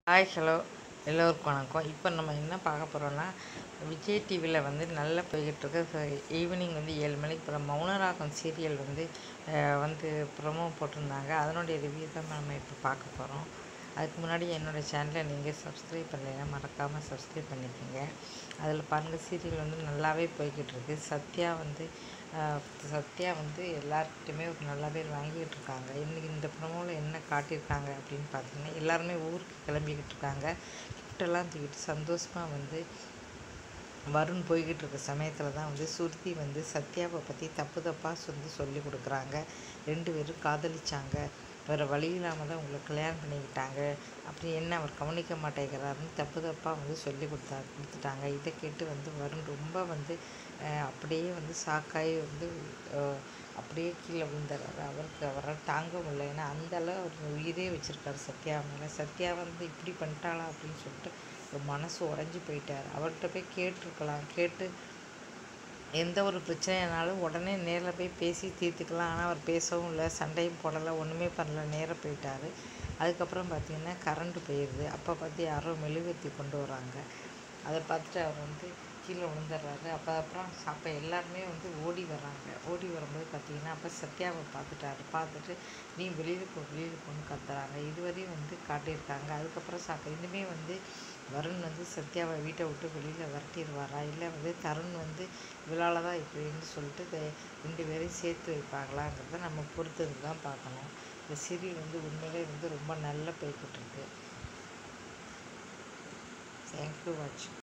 hi hello எல்லோருக்கும் வணக்கம் இப்போ நம்ம என்ன பார்க்க போகிறோன்னா விஜய் டிவியில் வந்து நல்லா போய்கிட்டுருக்கு ஈவினிங் வந்து ஏழு மணிக்கு அப்புறம் மௌனராகம் சீரியல் வந்து அஹ், வந்து ப்ரொமோ போட்டிருந்தாங்க அதனுடைய ரிவ்யூ தான் நம்ம இப்போ பார்க்க போகிறோம் அதுக்கு முன்னாடி என்னோடய சேனலை நீங்கள் சப்ஸ்கிரைப் பண்ணலைன்னா மறக்காமல் சப்ஸ்கிரைப் பண்ணிக்கோங்க அதில் பாருங்கள் சீரியல் வந்து நல்லாவே போய்கிட்டு இருக்கு சத்யா வந்து அஹ், சத்யா வந்து எல்லாருக்கிட்டையுமே ஒரு நல்ல பேர் வாங்கிக்கிட்டு இருக்காங்க இன்றைக்கி இந்த ப்ரொமோவில் என்ன காட்டியிருக்காங்க அப்படின்னு பார்த்தீங்கன்னா எல்லாருமே ஊருக்கு கிளம்பிக்கிட்டு இருக்காங்க கிஃப்டெல்லாம் தூக்கிட்டு சந்தோஷமாக வந்து வருண் போய்கிட்டு இருக்க சமயத்தில் தான் வந்து சுருதி வந்து சத்யாவை பற்றி தப்பு தப்பாக வந்து சொல்லி கொடுக்குறாங்க ரெண்டு பேரும் காதலிச்சாங்க வேறு வழி இல்லாமல் தான் உங்களை கல்யாணம் பண்ணிக்கிட்டாங்க அப்படி என்ன அவர் கவனிக்க மாட்டேங்கிறாருன்னு தப்பு தப்பாக வந்து சொல்லி கொடுத்தா கொடுத்துட்டாங்க இதை கேட்டு வந்து வருண் ரொம்ப வந்து அஹ், அப்படியே வந்து சாக்காய் வந்து அஹ், அப்படியே கீழே விழுந்துடுறாரு அவருக்கு அவரால் தாங்க முடியல ஏன்னா அந்த அளவு அவர் உயிரே வச்சுருக்காரு சத்யா மேலே சத்யா வந்து இப்படி பண்ணிட்டாளா அப்படின்னு சொல்லிட்டு ஒரு மனசு உடஞ்சி போயிட்டார் அவர்கிட்ட போய் கேட்டிருக்கலாம் கேட்டு எந்த ஒரு பிரச்சனைனாலும் உடனே நேரில் போய் பேசி தீர்த்துக்கலாம் ஆனால் அவர் பேசவும் இல்லை சண்டையும் போடலை ஒன்றுமே பண்ணல நேராக போயிட்டார் அதுக்கப்புறம் பார்த்தீங்கன்னா கரண்ட் போயிடுது அப்போ பார்த்து யாரோ மெழுகுவர்த்தி கொண்டு வராங்க அதை பார்த்துட்டு அவர் வந்து கீழே விழுந்துடுறாரு அப்போ அப்புறம் அப்போ எல்லாருமே வந்து ஓடி வர்றாங்க ஓடி வரும்போது பார்த்தீங்கன்னா அப்போ சத்யாவை பார்த்துட்டாரு பார்த்துட்டு நீ வெளியில் போ வெளியில் போன்னு கத்துறாங்க இதுவரையும் வந்து காட்டியிருக்காங்க அதுக்கப்புறம் சாக்க இனிமே வந்து வருண் வந்து சத்யாவை வீட்டை விட்டு வெளியில் விரட்டிடுவாரா இல்லை வந்து தருண் வந்து இவளால் தான் இப்படின்னு சொல்லிட்டு இதை ரெண்டு பேரையும் சேர்த்து வைப்பாங்களாங்கிறத நம்ம பொறுத்து தான் பார்க்கணும் இந்த சீரியல் வந்து உண்மையிலே வந்து ரொம்ப நல்ல போய்கிட்டு இருக்கு தேங்க்யூ வாட்சிங்